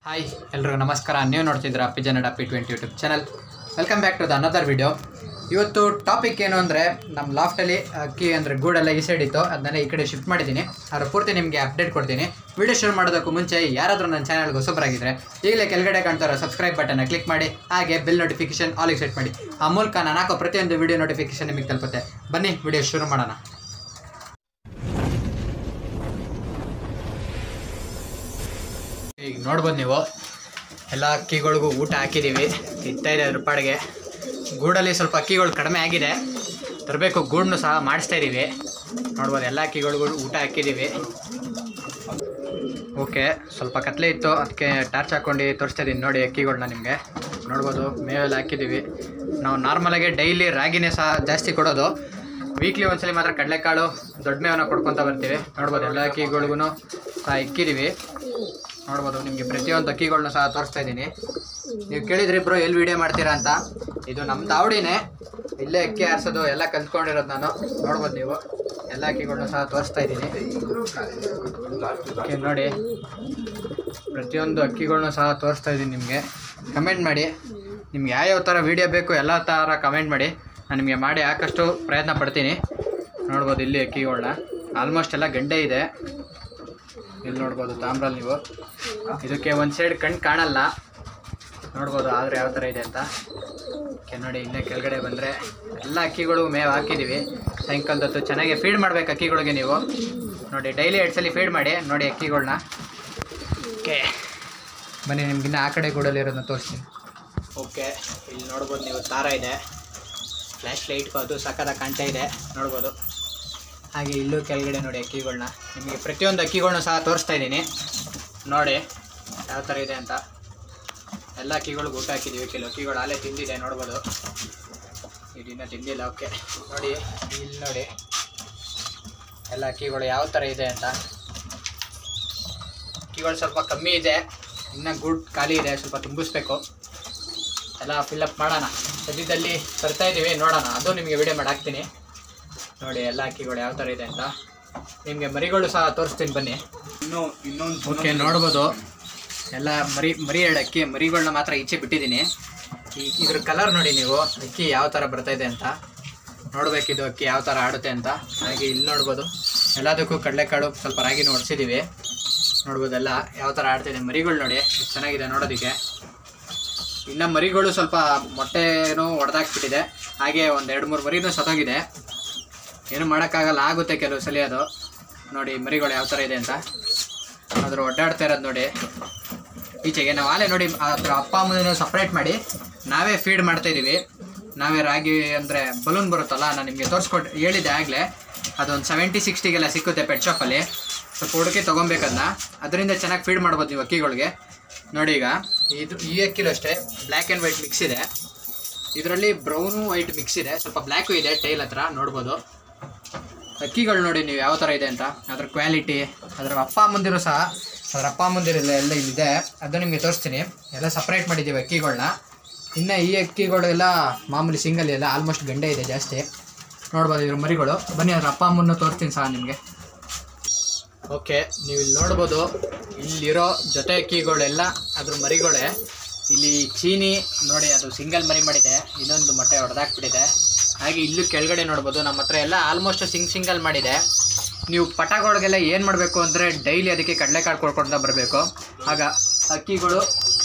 hi ಎಲ್ರಿಗೂ ನಮಸ್ಕಾರ ನೀವು ನೋಡ್ತಿದ್ದೀರಾ Pigeon P twenty YouTube channel welcome back to the another video ಇವತ್ತು ಟಾಪಿಕ್ ಏನು ಅಂದರೆ ನಮ್ಮ ಲಾಫ್ಟಲ್ಲಿ ಅಕ್ಕಿ ಅಂದರೆ ಗೂಡೆಲ್ಲ ಈ ಸೈಡ್ ಇತ್ತು ಅದನ್ನೆಲ್ಲ ಈ ಕಡೆ ಶಿಫ್ಟ್ ಮಾಡಿದ್ದೀನಿ ಅದರ ಪೂರ್ತಿ ನಿಮಗೆ ಅಪ್ಡೇಟ್ ಕೊಡ್ತೀನಿ ವಿಡಿಯೋ ಶುರು ಮಾಡೋದಕ್ಕೂ ಮುಂಚೆ ಯಾರಾದರೂ ನನ್ನ ಚಾನಲ್ಗೆ ಹೊಸಬರಾಗಿದ್ದರೆ ಈಗಲೇ ಕೆಳಗಡೆ ಕಾಣ್ತಾರೋ ಸಬ್ಸ್ಕ್ರೈಬ್ ಬಟನ್ನ ಕ್ಲಿಕ್ ಮಾಡಿ ಹಾಗೆ ಬೆಲ್ ನೋಟಿಫಿಕೇಶನ್ ಆಲಿಗೆ ಸೆಟ್ ಮಾಡಿ ಆ ಮೂಲಕ ನಾನು ಹಾಕೋ ಪ್ರತಿಯೊಂದು ವಿಡಿಯೋ ನೋಟಿಫಿಕೇಶನ್ ನಿಮಗೆ ತಲುಪುತ್ತೆ ಬನ್ನಿ ವಿಡಿಯೋ ಶುರು ಮಾಡೋಣ ಈಗ ನೋಡ್ಬೋದು ನೀವು ಎಲ್ಲ ಅಕ್ಕಿಗಳಿಗೂ ಊಟ ಹಾಕಿದ್ದೀವಿ ಇತ್ತ ಇದೆ ಅದ್ರ ಪಾಡಿಗೆ ಗೂಡಲ್ಲಿ ಸ್ವಲ್ಪ ಅಕ್ಕಿಗಳು ಕಡಿಮೆ ಆಗಿದೆ ತರಬೇಕು ಗೂಡನ್ನು ಸಹ ಮಾಡಿಸ್ತಾ ಇದ್ದೀವಿ ನೋಡ್ಬೋದು ಎಲ್ಲ ಅಕ್ಕಿಗಳಿಗೂ ಊಟ ಹಾಕಿದ್ದೀವಿ ಓಕೆ ಸ್ವಲ್ಪ ಕತ್ಲೆ ಇತ್ತು ಅದಕ್ಕೆ ಟಾರ್ಚ್ ಹಾಕ್ಕೊಂಡು ತೋರಿಸ್ತಾ ಇದ್ದೀನಿ ನೋಡಿ ಅಕ್ಕಿಗಳನ್ನ ನಿಮಗೆ ನೋಡ್ಬೋದು ಮೇವೆಲ್ಲ ಹಾಕಿದ್ದೀವಿ ನಾವು ನಾರ್ಮಲಾಗಿ ಡೈಲಿ ರಾಗಿನೇ ಸಹ ಜಾಸ್ತಿ ಕೊಡೋದು ವೀಕ್ಲಿ ಒಂದ್ಸಲಿ ಮಾತ್ರ ಕಡಲೆಕಾಳು ದೊಡ್ಡ ಮೇವನ್ನ ಕೊಡ್ಕೊತಾ ಬರ್ತೀವಿ ನೋಡ್ಬೋದು ಎಲ್ಲ ಅಕ್ಕಿಗಳಿಗೂ ಸಹ ಇಕ್ಕಿದ್ದೀವಿ ನೋಡ್ಬೋದು ನಿಮಗೆ ಪ್ರತಿಯೊಂದು ಅಕ್ಕಿಗಳನ್ನ ಸಹ ತೋರಿಸ್ತಾ ಇದ್ದೀನಿ ನೀವು ಕೇಳಿದ್ರಿ ಬ್ರೋ ಎಲ್ಲಿ ವಿಡಿಯೋ ಮಾಡ್ತೀರಾ ಅಂತ ಇದು ನಮ್ಮ ತಾವಡಿನೇ ಇಲ್ಲೇ ಅಕ್ಕಿ ಆರಿಸೋದು ಎಲ್ಲ ಕಲ್ತ್ಕೊಂಡಿರೋದು ನಾನು ನೋಡ್ಬೋದು ನೀವು ಎಲ್ಲ ಅಕ್ಕಿಗಳನ್ನ ಸಹ ತೋರಿಸ್ತಾ ಇದ್ದೀನಿ ಓಕೆ ನೋಡಿ ಪ್ರತಿಯೊಂದು ಅಕ್ಕಿಗಳನ್ನ ಸಹ ತೋರಿಸ್ತಾ ಇದ್ದೀನಿ ನಿಮಗೆ ಕಮೆಂಟ್ ಮಾಡಿ ನಿಮ್ಗೆ ಯಾವ್ಯಾವ ಥರ ವೀಡಿಯೋ ಬೇಕು ಎಲ್ಲ ಥರ ಕಮೆಂಟ್ ಮಾಡಿ ನಾನು ನಿಮಗೆ ಮಾಡಿ ಹಾಕಷ್ಟು ಪ್ರಯತ್ನ ಪಡ್ತೀನಿ ನೋಡ್ಬೋದು ಇಲ್ಲಿ ಅಕ್ಕಿಗಳನ್ನ ಆಲ್ಮೋಸ್ಟ್ ಎಲ್ಲ ಗಂಡೆ ಇದೆ ಇಲ್ಲಿ ನೋಡ್ಬೋದು ತಾಮ್ರಲ್ಲಿ ನೀವು ಇದಕ್ಕೆ ಒಂದು ಸೈಡ್ ಕಣ್ಣು ಕಾಣಲ್ಲ ನೋಡ್ಬೋದು ಆದರೆ ಯಾವ ಥರ ಇದೆ ಅಂತ ಓಕೆ ನೋಡಿ ಇನ್ನೇ ಕೆಳಗಡೆ ಬಂದರೆ ಎಲ್ಲ ಅಕ್ಕಿಗಳು ಮೇವು ಹಾಕಿದ್ದೀವಿ ಸಾಯಂಕಾಲದ ಹೊತ್ತು ಚೆನ್ನಾಗಿ ಫೀಡ್ ಮಾಡ್ಬೇಕು ಅಕ್ಕಿಗಳಿಗೆ ನೀವು ನೋಡಿ ಡೈಲಿ ಎರಡು ಸಲ ಫೀಡ್ ಮಾಡಿ ನೋಡಿ ಅಕ್ಕಿಗಳನ್ನ ಓಕೆ ಬನ್ನಿ ನಿಮ್ಗಿನ್ನ ಆ ಕಡೆ ಗೂಡಲ್ಲಿರೋದನ್ನ ತೋರಿಸ್ತೀನಿ ಓಕೆ ಇಲ್ಲಿ ನೋಡ್ಬೋದು ನೀವು ದಾರ ಇದೆ ಫ್ಲ್ಯಾಶ್ ಲೈಟ್ ಅದು ಸಕ್ಕದಾಗ ಕಾಣ್ತಾ ಇದೆ ನೋಡ್ಬೋದು ಹಾಗೆ ಇಲ್ಲೂ ಕೆಳಗಡೆ ನೋಡಿ ಅಕ್ಕಿಗಳನ್ನ ನಿಮಗೆ ಪ್ರತಿಯೊಂದು ಅಕ್ಕಿಗಳನ್ನ ಸಹ ತೋರಿಸ್ತಾ ಇದ್ದೀನಿ ನೋಡಿ ಯಾವ ಥರ ಇದೆ ಅಂತ ಎಲ್ಲ ಅಕ್ಕಿಗಳಿಗೂ ಊಟ ಹಾಕಿದ್ದೀವಿ ಕೆಲವು ಅಕ್ಕಿಗಳು ಅಲ್ಲೇ ತಿಂದಿದೆ ನೋಡ್ಬೋದು ಇದನ್ನ ತಿಂದಿಲ್ಲ ಓಕೆ ನೋಡಿ ಇಲ್ಲಿ ನೋಡಿ ಎಲ್ಲ ಅಕ್ಕಿಗಳು ಯಾವ ಥರ ಇದೆ ಅಂತ ಅಕ್ಕಿಗಳು ಸ್ವಲ್ಪ ಕಮ್ಮಿ ಇದೆ ಇನ್ನು ಗುಡ್ ಖಾಲಿ ಇದೆ ಸ್ವಲ್ಪ ತುಂಬಿಸ್ಬೇಕು ಎಲ್ಲ ಫಿಲ್ಲಪ್ ಮಾಡೋಣ ಸದ್ಯದಲ್ಲಿ ತರ್ತಾ ಇದ್ದೀವಿ ನೋಡೋಣ ಅದು ನಿಮಗೆ ವಿಡಿಯೋ ಮಾಡಿ ಹಾಕ್ತೀನಿ ನೋಡಿ ಎಲ್ಲ ಅಕ್ಕಿಗಳು ಯಾವ ಥರ ಇದೆ ಅಂತ ನಿಮಗೆ ಮರಿಗಳು ಸಹ ತೋರಿಸ್ತೀನಿ ಬನ್ನಿ ಇನ್ನು ಇನ್ನೊಂದು ಓಕೆ ನೋಡ್ಬೋದು ಎಲ್ಲ ಮರಿ ಮರಿ ಎರಡು ಅಕ್ಕಿ ಮರಿಗಳನ್ನ ಮಾತ್ರ ಈಚೆ ಬಿಟ್ಟಿದ್ದೀನಿ ಈ ಇದ್ರ ಕಲರ್ ನೋಡಿ ನೀವು ಅಕ್ಕಿ ಯಾವ ಥರ ಬರ್ತಾ ಇದೆ ಅಂತ ನೋಡಬೇಕಿದು ಅಕ್ಕಿ ಯಾವ ಥರ ಆಡುತ್ತೆ ಅಂತ ಹಾಗೆ ಇಲ್ಲಿ ನೋಡ್ಬೋದು ಎಲ್ಲದಕ್ಕೂ ಕಡಲೆಕಾಳು ಸ್ವಲ್ಪ ರಾಗಿನೂ ಹೊಡ್ಸಿದ್ದೀವಿ ನೋಡ್ಬೋದು ಎಲ್ಲ ಯಾವ ಥರ ಆಡ್ತಿದೆ ಮರಿಗಳು ನೋಡಿ ಎಷ್ಟು ಚೆನ್ನಾಗಿದೆ ನೋಡೋದಕ್ಕೆ ಇನ್ನು ಮರಿಗಳು ಸ್ವಲ್ಪ ಮೊಟ್ಟೆನೂ ಹೊಡೆದಾಕ್ಬಿಟ್ಟಿದೆ ಹಾಗೆ ಒಂದು ಎರಡು ಮೂರು ಮರಿನೂ ಸತ್ತೋಗಿದೆ ಏನು ಮಾಡೋಕ್ಕಾಗಲ್ಲ ಆಗುತ್ತೆ ಕೆಲವು ಸಲ ಅದು ನೋಡಿ ಮರಿಗಳು ಯಾವ ಥರ ಇದೆ ಅಂತ ಅದ್ರ ಒಡ್ಡಾಡ್ತಾ ಇರೋದು ನೋಡಿ ಈಚೆಗೆ ನಾವು ಆಲೆ ನೋಡಿ ಅದ್ರ ಅಪ್ಪ ಅಮ್ಮನ ಸಪ್ರೇಟ್ ಮಾಡಿ ನಾವೇ ಫೀಡ್ ಮಾಡ್ತಾ ಇದೀವಿ ನಾವೇ ರಾಗಿ ಅಂದರೆ ಬಲೂನ್ ಬರುತ್ತಲ್ಲ ನಾನು ನಿಮಗೆ ತೋರಿಸ್ಕೊಟ್ಟು ಹೇಳಿದ್ದೆ ಆಗಲೇ ಅದೊಂದು ಸೆವೆಂಟಿ ಸಿಕ್ಸ್ಟಿಗೆಲ್ಲ ಸಿಕ್ಕುತ್ತೆ ಪೆಟ್ ಶಾಪಲ್ಲಿ ಸ್ವಲ್ಪ ಹುಡುಕಿ ತೊಗೊಬೇಕದನ್ನ ಅದರಿಂದ ಚೆನ್ನಾಗಿ ಫೀಡ್ ಮಾಡ್ಬೋದು ನೀವು ಅಕ್ಕಿಗಳಿಗೆ ನೋಡಿ ಈಗ ಇದು ಈ ಅಕ್ಕಿಲೂ ಅಷ್ಟೇ ಬ್ಲ್ಯಾಕ್ ಆ್ಯಂಡ್ ವೈಟ್ ಮಿಕ್ಸ್ ಇದೆ ಇದರಲ್ಲಿ ಬ್ರೌನು ವೈಟ್ ಮಿಕ್ಸ್ ಇದೆ ಸ್ವಲ್ಪ ಬ್ಲ್ಯಾಕು ಇದೆ ಟೈಲ್ ಹತ್ರ ನೋಡ್ಬೋದು ಅಕ್ಕಿಗಳು ನೋಡಿ ನೀವು ಯಾವ ಥರ ಇದೆ ಅಂತ ಅದ್ರ ಕ್ವಾಲಿಟಿ ಅದರ ಅಪ್ಪ ಅಮ್ಮಂದಿರು ಸಹ ಅದರ ಅಪ್ಪ ಅಮ್ಮಂದಿರೆಲ್ಲ ಎಲ್ಲ ಇಲ್ಲಿದೆ ಅದು ನಿಮಗೆ ತೋರಿಸ್ತೀನಿ ಎಲ್ಲ ಸಪ್ರೇಟ್ ಮಾಡಿದ್ದೀವಿ ಅಕ್ಕಿಗಳನ್ನ ಇನ್ನು ಈ ಅಕ್ಕಿಗಳೆಲ್ಲ ಮಾಮೂಲಿ ಸಿಂಗಲ್ ಎಲ್ಲ ಆಲ್ಮೋಸ್ಟ್ ಗಂಡೆ ಇದೆ ಜಾಸ್ತಿ ನೋಡ್ಬೋದು ಇದ್ರ ಮರಿಗಳು ಬನ್ನಿ ಅದ್ರ ಅಪ್ಪ ಅಮ್ಮನ್ನು ತೋರಿಸ್ತೀನಿ ಸಹ ನಿಮಗೆ ಓಕೆ ನೀವು ಇಲ್ಲಿ ನೋಡ್ಬೋದು ಇಲ್ಲಿರೋ ಜೊತೆ ಅಕ್ಕಿಗಳೆಲ್ಲ ಅದ್ರ ಮರಿಗಳೇ ಇಲ್ಲಿ ಚೀನಿ ನೋಡಿ ಅದು ಸಿಂಗಲ್ ಮರಿ ಮಾಡಿದೆ ಇನ್ನೊಂದು ಮೊಟ್ಟೆ ಹೊಡೆದಾಕ್ಬಿಟ್ಟಿದೆ ಹಾಗೆ ಇಲ್ಲೂ ಕೆಳಗಡೆ ನೋಡ್ಬೋದು ನಮ್ಮ ಹತ್ರ ಎಲ್ಲ ಆಲ್ಮೋಸ್ಟ್ ಸಿಂಗ್ ಸಿಂಗಲ್ ಮಾಡಿದೆ ನೀವು ಪಟಾಗಳಿಗೆಲ್ಲ ಏನು ಮಾಡಬೇಕು ಅಂದರೆ ಡೈಲಿ ಅದಕ್ಕೆ ಕಡಲೆಕಾಳು ಕೊಡ್ಕೊಳ್ತಾ ಬರಬೇಕು ಆಗ ಅಕ್ಕಿಗಳು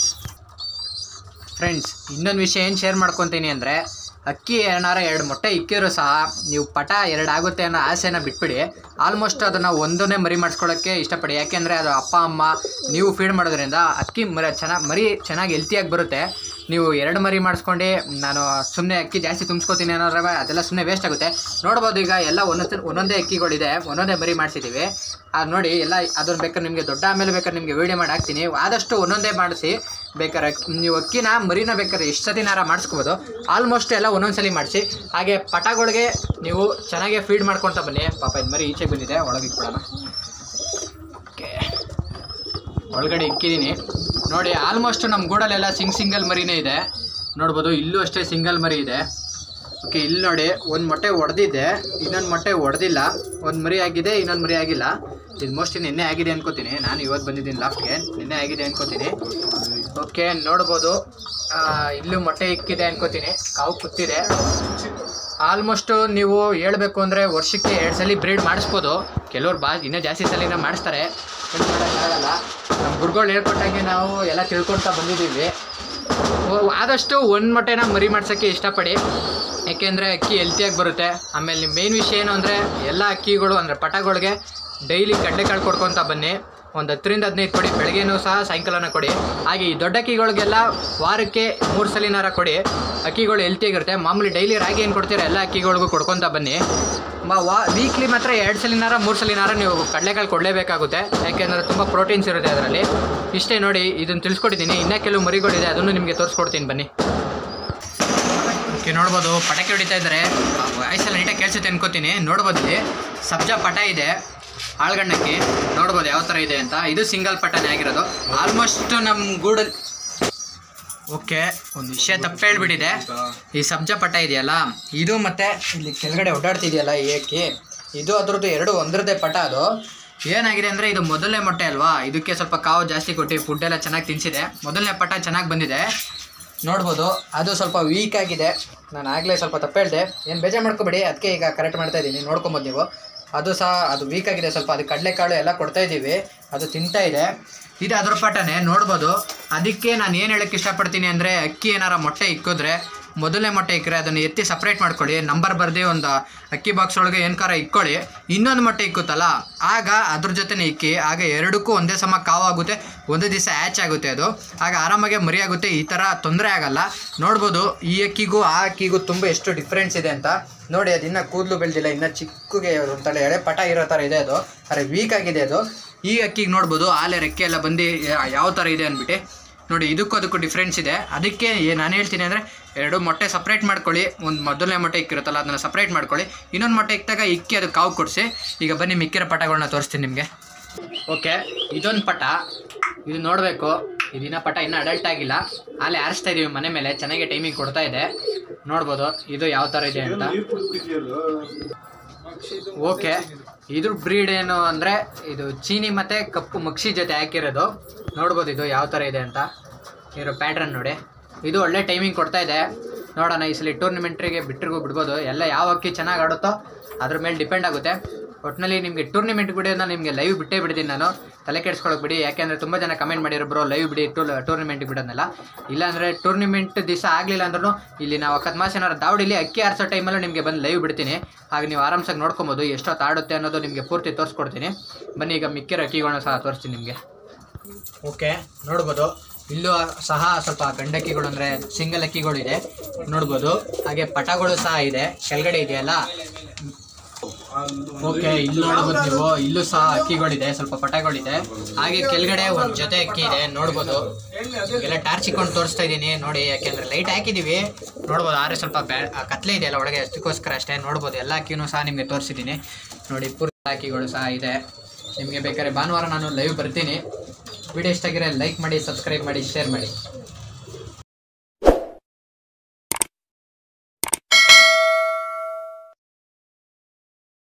ಫ್ರೆಂಡ್ಸ್ ಇನ್ನೊಂದು ವಿಷಯ ಏನು ಶೇರ್ ಮಾಡ್ಕೊತೀನಿ ಅಂದರೆ ಅಕ್ಕಿ ಏನಾರ ಎರಡು ಮೊಟ್ಟೆ ಇಕ್ಕಿರೋ ಸಹ ನೀವು ಪಟ ಎರಡು ಆಗುತ್ತೆ ಅನ್ನೋ ಆಸೆನ ಬಿಟ್ಬಿಡಿ ಆಲ್ಮೋಸ್ಟ್ ಅದನ್ನು ಒಂದನ್ನೇ ಮರಿ ಮಾಡಿಸ್ಕೊಳ್ಳೋಕ್ಕೆ ಇಷ್ಟಪಡಿ ಯಾಕೆಂದರೆ ಅದು ಅಪ್ಪ ಅಮ್ಮ ನೀವು ಫೀಡ್ ಮಾಡೋದ್ರಿಂದ ಅಕ್ಕಿ ಮರಿ ಚೆನ್ನಾಗಿ ಮರಿ ಚೆನ್ನಾಗಿ ಹೆಲ್ತಿಯಾಗಿ ಬರುತ್ತೆ ನೀವು ಎರಡು ಮರಿ ಮಾಡಿಸ್ಕೊಂಡು ನಾನು ಸುಮ್ಮನೆ ಅಕ್ಕಿ ಜಾಸ್ತಿ ತುಂಬಿಸ್ಕೊತೀನಿ ಅನ್ನೋದ್ರೆ ಅದೆಲ್ಲ ಸುಮ್ಮನೆ ವೇಸ್ಟ್ ಆಗುತ್ತೆ ನೋಡ್ಬೋದು ಈಗ ಎಲ್ಲ ಒಂದೊಂದು ಒಂದೊಂದೇ ಅಕ್ಕಿಗಳಿದೆ ಒಂದೊಂದೇ ಮರಿ ಮಾಡಿಸಿದ್ದೀವಿ ಅದು ನೋಡಿ ಎಲ್ಲ ಅದನ್ನು ಬೇಕಾದ್ರೆ ನಿಮಗೆ ದೊಡ್ಡ ಆಮೇಲೆ ಬೇಕಾದ್ರೆ ನಿಮಗೆ ವೀಡಿಯೋ ಮಾಡಿ ಹಾಕ್ತೀನಿ ಆದಷ್ಟು ಒಂದೊಂದೇ ಮಾಡಿಸಿ ಬೇಕಾದ್ರೆ ಅಕ್ಕಿ- ನೀವು ಅಕ್ಕಿನ ಮರಿನ ಬೇಕಾದ್ರೆ ಎಷ್ಟು ಸತಿನಾರ ಮಾಡಿಸ್ಕೋಬೋದು ಆಲ್ಮೋಸ್ಟ್ ಎಲ್ಲ ಒಂದೊಂದ್ಸಲಿ ಮಾಡಿಸಿ ಹಾಗೆ ಪಟಗಳಿಗೆ ನೀವು ಚೆನ್ನಾಗಿ ಫೀಡ್ ಮಾಡ್ಕೊತ ಬನ್ನಿ ಪಾಪ ಇದು ಮರಿ ಈಚೆ ಬಂದಿದೆ ಒಳಗೆ ಇಟ್ಬಿಡೋಣ ಓಕೆ ಒಳಗಡೆ ಇಕ್ಕಿದ್ದೀನಿ ನೋಡಿ ಆಲ್ಮೋಸ್ಟ್ ನಮ್ಮ ಗೂಡಲ್ಲೆಲ್ಲ ಸಿಂಗ್ ಸಿಂಗಲ್ ಮರಿನೇ ಇದೆ ನೋಡ್ಬೋದು ಇಲ್ಲೂ ಅಷ್ಟೇ ಸಿಂಗಲ್ ಮರಿ ಇದೆ ಓಕೆ ಇಲ್ಲಿ ನೋಡಿ ಒಂದು ಮೊಟ್ಟೆ ಒಡೆದಿದೆ ಇನ್ನೊಂದು ಮೊಟ್ಟೆ ಒಡೆದಿಲ್ಲ ಒಂದು ಮರಿ ಆಗಿದೆ ಇನ್ನೊಂದು ಮರಿ ಆಗಿಲ್ಲ ಇದು ಮೋಸ್ಟ್ಲಿ ನಿನ್ನೆ ಆಗಿದೆ ಅನ್ಕೋತೀನಿ ನಾನು ಇವತ್ತು ಬಂದಿದ್ದೀನಿ ಲಾಫ್ಟ್ಗೆ ನಿನ್ನೆ ಆಗಿದೆ ಅನ್ಕೋತೀನಿ ಓಕೆ ನೋಡ್ಬೋದು ಆ, ಇಲ್ಲೂ ಮೊಟ್ಟೆ ಇಕ್ಕಿದೆ ಅನ್ಕೋತೀನಿ ಕಾವು ಕುತ್ತಿದೆ ಆಲ್ಮೋಸ್ಟ್ ನೀವು ಹೇಳ್ಬೇಕು ಅಂದರೆ ವರ್ಷಕ್ಕೆ ಎರಡು ಸಲ ಬ್ರೀಡ್ ಮಾಡಿಸ್ಬೋದು ಕೆಲವ್ರು ಬಾ ಇನ್ನೂ ಜಾಸ್ತಿ ಸಲಿನ ಮಾಡಿಸ್ತಾರೆ ಏನು ಮಾಡೋಕ್ಕಾಗಲ್ಲ ನಮ್ಮ ಗುರುಗಳು ಹೇಳ್ಕೊಟ್ಟಾಗೆ ನಾವು ಎಲ್ಲ ತಿಳ್ಕೊಳ್ತಾ ಬಂದಿದ್ದೀವಿ ಓ- ಆದಷ್ಟು ಒಂದು ಮೊಟ್ಟೆನ ಮರಿ ಮಾಡ್ಸೋಕ್ಕೆ ಇಷ್ಟಪಡಿ ಯಾಕೆಂದರೆ ಅಕ್ಕಿ ಹೆಲ್ತಿಯಾಗಿ ಬರುತ್ತೆ ಆಮೇಲೆ ಮೇನ್ ವಿಷಯ ಏನು ಅಂದರೆ ಎಲ್ಲ ಅಕ್ಕಿಗಳು ಅಂದರೆ ಪಟಗಳಿಗೆ ಡೈಲಿ ಕಡಲೆಕಾಳು ಕೊಡ್ಕೊತ ಬನ್ನಿ ಒಂದು ಹತ್ತರಿಂದ ಹದಿನೈದು ಕೊಡಿ ಬೆಳಗ್ಗೆನೂ ಸಹ ಸಾಯಂಕಾಲನ ಕೊಡಿ ಹಾಗೆ ಈ ದೊಡ್ಡ ಅಕ್ಕಿಗಳಿಗೆಲ್ಲ ವಾರಕ್ಕೆ ಮೂರು ಸಲಿನಾರ ಕೊಡಿ ಅಕ್ಕಿಗಳು ಹೆಲ್ತಿಯಾಗಿರುತ್ತೆ ಮಾಮೂಲಿ ಡೈಲಿ ರಾಗಿ ಏನು ಕೊಡ್ತೀರ ಎಲ್ಲ ಅಕ್ಕಿಗಳಿಗೂ ಕೊಡ್ಕೊತ ಬನ್ನಿ ಮ- ವಾ ವೀಕ್ಲಿ ಮಾತ್ರ ಎರಡು ಸಲಿನಾರ ಮೂರು ಸಲಿನಾರ ನೀವು ಕಡಲೆಕಾಳು ಕೊಡಲೇಬೇಕಾಗುತ್ತೆ ಯಾಕೆಂದರೆ ತುಂಬ ಪ್ರೋಟೀನ್ಸ್ ಇರುತ್ತೆ ಅದರಲ್ಲಿ ಇಷ್ಟೇ ನೋಡಿ ಇದನ್ನು ತಿಳಿಸ್ಕೊಟ್ಟಿದ್ದೀನಿ ಇನ್ನೂ ಕೆಲವು ಮರಿಗಳಿದೆ ಅದನ್ನು ನಿಮಗೆ ತೋರಿಸ್ಕೊಡ್ತೀನಿ ಬನ್ನಿ ಓಕೆ ನೋಡ್ಬೋದು ಪಟಾಕಿ ಹೊಡಿತಾ ಇದ್ದಾರೆ ವಾಯ್ಸೆಲ್ಲ ನೀಟಾಗಿ ಕೇಳಿಸುತ್ತೆ ಅನ್ಕೋತೀನಿ ನೋಡ್ಬೋದು ಇಲ್ಲಿ ಸಬ್ಜಾ ಪಟ ಇದೆ ಆಳ್ಗಣ್ಣಕ್ಕಿ ನೋಡ್ಬೋದು ಯಾವ ಥರ ಇದೆ ಅಂತ ಇದು ಸಿಂಗಲ್ ಪಟನೇ ಆಗಿರೋದು ಆಲ್ಮೋಸ್ಟ್ ನಮ್ಮ ಗೂಡಲ್ಲಿ ಓಕೆ ಒಂದು ವಿಷಯ ತಪ್ಪು ಹೇಳ್ಬಿಟ್ಟಿದೆ ಈ ಸಬ್ಜಾ ಪಟ ಇದೆಯಲ್ಲ ಇದು ಮತ್ತೆ ಇಲ್ಲಿ ಕೆಳಗಡೆ ಓಡಾಡ್ತಿದೆಯಲ್ಲ ಈ ಅಕ್ಕಿ ಇದು ಅದ್ರದ್ದು ಎರಡು ಒಂದರದೇ ಪಟ ಅದು ಏನಾಗಿದೆ ಅಂದರೆ ಇದು ಮೊದಲನೇ ಮೊಟ್ಟೆ ಅಲ್ವಾ ಇದಕ್ಕೆ ಸ್ವಲ್ಪ ಕಾವು ಜಾಸ್ತಿ ಕೊಟ್ಟು ಫುಡ್ ಎಲ್ಲ ಚೆನ್ನಾಗಿ ತಿನ್ಸಿದೆ ಮೊದಲನೇ ಪಟ ಚೆನ್ನಾಗಿ ಬಂದಿದೆ ನೋಡ್ಬೋದು ಅದು ಸ್ವಲ್ಪ ವೀಕ್ ಆಗಿದೆ ನಾನು ಆಗಲೇ ಸ್ವಲ್ಪ ತಪ್ಪು ಹೇಳಿದೆ ಏನು ಬೇಜಾರು ಮಾಡ್ಕೊಬೇಡಿ ಅದಕ್ಕೆ ಈಗ ಕರೆಕ್ಟ್ ಮಾಡ್ತಾ ಇದ್ದೀನಿ ನೋಡ್ಕೊಬೋದು ನೀವು ಅದು ಸಹ ಅದು ವೀಕ್ ಆಗಿದೆ ಸ್ವಲ್ಪ ಅದು ಕಡಲೆಕಾಳು ಎಲ್ಲ ಕೊಡ್ತಾ ಇದ್ದೀವಿ ಅದು ತಿಂತಾ ಇದೆ ಇದು ಅದ್ರ ಪಟನೆ ನೋಡ್ಬೋದು ಅದಕ್ಕೆ ನಾನು ಏನು ಹೇಳಕ್ಕೆ ಇಷ್ಟಪಡ್ತೀನಿ ಅಂದರೆ ಅಕ್ಕಿ ಏನಾರ ಮೊಟ್ಟೆ ಇಕ್ಕಿದ್ರೆ ಮೊದಲನೇ ಮೊಟ್ಟೆ ಇಕ್ಕರೆ ಅದನ್ನು ಎತ್ತಿ ಸಪ್ರೇಟ್ ಮಾಡ್ಕೊಳ್ಳಿ ನಂಬರ್ ಬರೆದು ಒಂದು ಅಕ್ಕಿ ಬಾಕ್ಸ್ ಒಳಗೆ ಏನಕಾರ ಇಕ್ಕೊಳ್ಳಿ ಇನ್ನೊಂದು ಮೊಟ್ಟೆ ಇಕ್ಕುತ್ತಲ್ಲ ಆಗ ಅದ್ರ ಜೊತೆನೇ ಇಕ್ಕಿ ಆಗ ಎರಡಕ್ಕೂ ಒಂದೇ ಸಮ ಕಾವಾಗುತ್ತೆ ಒಂದೇ ದಿವಸ ಹ್ಯಾಚ್ ಆಗುತ್ತೆ ಅದು ಆಗ ಆರಾಮಾಗೆ ಮರಿ ಆಗುತ್ತೆ ಈ ಥರ ತೊಂದರೆ ಆಗಲ್ಲ ನೋಡ್ಬೋದು ಈ ಅಕ್ಕಿಗೂ ಆ ಅಕ್ಕಿಗೂ ತುಂಬ ಎಷ್ಟು ಡಿಫ್ರೆನ್ಸ್ ಇದೆ ಅಂತ ನೋಡಿ ಅದು ಇನ್ನೂ ಕೂದಲು ಬೆಳೆದಿಲ್ಲ ಇನ್ನೂ ಚಿಕ್ಕಗೆ ಒಂಥರ ಎಳೆ ಪಟ ಇರೋ ಥರ ಇದೆ ಅದು ಅರೆ ವೀಕ್ ಆಗಿದೆ ಅದು ಈ ಅಕ್ಕಿಗೆ ನೋಡ್ಬೋದು ಆಲೆ ರೆಕ್ಕೆ ಎಲ್ಲ ಬಂದು ಯಾ- ಯಾವ ಥರ ಇದೆ ಅಂದ್ಬಿಟ್ಟು ನೋಡಿ ಇದಕ್ಕೂ ಅದಕ್ಕೂ ಡಿಫ್ರೆನ್ಸ್ ಇದೆ ಅದಕ್ಕೆ ಏ- ನಾನು ಹೇಳ್ತೀನಿ ಅಂದರೆ ಎರಡು ಮೊಟ್ಟೆ ಸಪ್ರೇಟ್ ಮಾಡ್ಕೊಳ್ಳಿ ಒಂದು ಮೊದಲನೇ ಮೊಟ್ಟೆ ಇಕ್ಕಿರುತ್ತಲ್ಲ ಅದನ್ನು ಸಪ್ರೇಟ್ ಮಾಡ್ಕೊಳ್ಳಿ ಇನ್ನೊಂದು ಮೊಟ್ಟೆ ಇಕ್ಕಿದಾಗ ಇಕ್ಕಿ ಅದು ಕಾವು ಕೊಡಿಸಿ ಈಗ ಬನ್ನಿ ಮಿಕ್ಕಿರೋ ಪಟಗಳನ್ನ ತೋರಿಸ್ತೀನಿ ನಿಮಗೆ ಓಕೆ ಇದೊಂದು ಪಟ ಇದು ನೋಡಬೇಕು ಇದಿನ ಪಟ ಇನ್ನೂ ಅಡಲ್ಟ್ ಆಗಿಲ್ಲ ಅಲ್ಲಿ ಆರಿಸ್ತಾ ಇದೀವಿ ಮನೆ ಮೇಲೆ ಚೆನ್ನಾಗಿ ಟೈಮಿಂಗ್ ಕೊಡ್ತಾ ಇದೆ ನೋಡ್ಬೋದು ಇದು ಯಾವ ಥರ ಇದೆ ಅಂತ ಓಕೆ ಇದ್ರ ಬ್ರೀಡ್ ಏನು ಅಂದರೆ ಇದು ಚೀನಿ ಮತ್ತು ಕಪ್ಪು ಮಕ್ಷಿ ಜೊತೆ ಹಾಕಿರೋದು ನೋಡ್ಬೋದು ಇದು ಯಾವ ಥರ ಇದೆ ಅಂತ ಇರೋ ಪ್ಯಾಟ್ರನ್ ನೋಡಿ ಇದು ಒಳ್ಳೆ ಟೈಮಿಂಗ್ ಕೊಡ್ತಾ ಇದೆ ನೋಡೋಣ ಈ ಸಲ ಟೂರ್ನಿಮೆಂಟ್ರಿಗೆ ಬಿಟ್ಟರಿಗೂ ಬಿಡ್ಬೋದು ಎಲ್ಲ ಯಾವ ಅಕ್ಕಿ ಚೆನ್ನಾಗಿ ಆಡುತ್ತೋ ಅದ್ರ ಮೇಲೆ ಡಿಪೆಂಡ್ ಆಗುತ್ತೆ ಒಟ್ಟಿನಲ್ಲಿ ನಿಮಗೆ ಟೂರ್ನಿಮೆಂಟ್ ಬಿಡೋದನ್ನ ನಿಮಗೆ ಲೈವ್ ಬಿಟ್ಟೇ ಬಿಡ್ತೀನಿ ನಾನು ತಲೆ ಕೆಡಿಸ್ಕೊಳಕ್ ಬಿಡಿ ಯಾಕೆಂದರೆ ತುಂಬ ಜನ ಕಮೆಂಟ್ ಮಾಡಿರೋ ಬ್ರೋ ಲೈವ್ ಬಿಡಿ ಟೂರ್ ಟೂರ್ನಿಮೆಂಟ್ಗೆ ಬಿಡೋದನ್ನೆಲ್ಲ ಇಲ್ಲಾಂದರೆ ಟೂರ್ನಿಮೆಂಟ್ ದಿವಸ ಆಗಲಿಲ್ಲ ಅಂದ್ರೂ ಇಲ್ಲಿ ನಾವು ಅಕಸ್ಮಾತ್ ಏನಾರು ದಾವಡಿಲಿ ಅಕ್ಕಿ ಆರಿಸೋ ಟೈಮಲ್ಲೂ ನಿಮಗೆ ಬಂದು ಲೈವ್ ಬಿಡ್ತೀನಿ ಹಾಗೆ ನೀವು ಆರಾಮ್ಸಾಗಿ ನೋಡ್ಕೊಬೋದು ಎಷ್ಟೊತ್ತು ಆಡುತ್ತೆ ಅನ್ನೋದು ನಿಮಗೆ ಪೂರ್ತಿ ತೋರಿಸ್ಕೊಡ್ತೀನಿ ಬನ್ನಿ ಈಗ ಮಿಕ್ಕಿರೋ ಅಕ್ಕಿಗಳನ್ನ ಸಹ ತೋರಿಸ್ತೀನಿ ನಿಮಗೆ ಓಕೆ ನೋಡ್ಬೋದು ಇಲ್ಲೂ ಸಹ ಸ್ವಲ್ಪ ಗಂಡಕ್ಕಿಗಳು ಅಂದರೆ ಸಿಂಗಲ್ ಅಕ್ಕಿಗಳು ಇದೆ ನೋಡ್ಬೋದು ಹಾಗೆ ಪಟಗಳು ಸಹ ಇದೆ ಕೆಳಗಡೆ ಇದೆಯಲ್ಲ ಓಕೆ ಇಲ್ಲಿ ನೋಡ್ಬೋದು ನೀವು ಇಲ್ಲೂ ಸಹ ಅಕ್ಕಿಗಳಿದೆ ಸ್ವಲ್ಪ ಪಟಗಳಿದೆ ಹಾಗೆ ಕೆಳಗಡೆ ಒಂದು ಜೊತೆ ಅಕ್ಕಿ ಇದೆ ನೋಡ್ಬೋದು ಎಲ್ಲ ಟಾರ್ಚ್ ಇಕ್ಕೊಂಡು ತೋರಿಸ್ತಾ ಇದ್ದೀನಿ ನೋಡಿ ಯಾಕೆಂದ್ರೆ ಲೈಟ್ ಹಾಕಿದೀವಿ ನೋಡ್ಬೋದು ಆದ್ರೆ ಸ್ವಲ್ಪ ಬ್ಯಾ ಆ ಕತ್ಲೆ ಇದೆಯಲ್ಲ ಒಳಗೆ ಅದಕ್ಕೋಸ್ಕರ ಅಷ್ಟೇ ನೋಡ್ಬೋದು ಎಲ್ಲ ಅಕ್ಕಿನೂ ಸಹ ನಿಮಗೆ ತೋರಿಸಿದ್ದೀನಿ ನೋಡಿ ಪೂರ್ತಿ ಅಕ್ಕಿಗಳು ಸಹ ಇದೆ ನಿಮಗೆ ಬೇಕಾದ್ರೆ ಭಾನುವಾರ ನಾನು ಲೈವ್ ಬರ್ತೀನಿ ವಿಡಿಯೋ ಇಷ್ಟ ಆಗಿರೋ ಲೈಕ್ ಮಾಡಿ ಸಬ್ಸ್ಕ್ರೈಬ್ ಮಾಡಿ ಶೇರ್ ಮಾಡಿ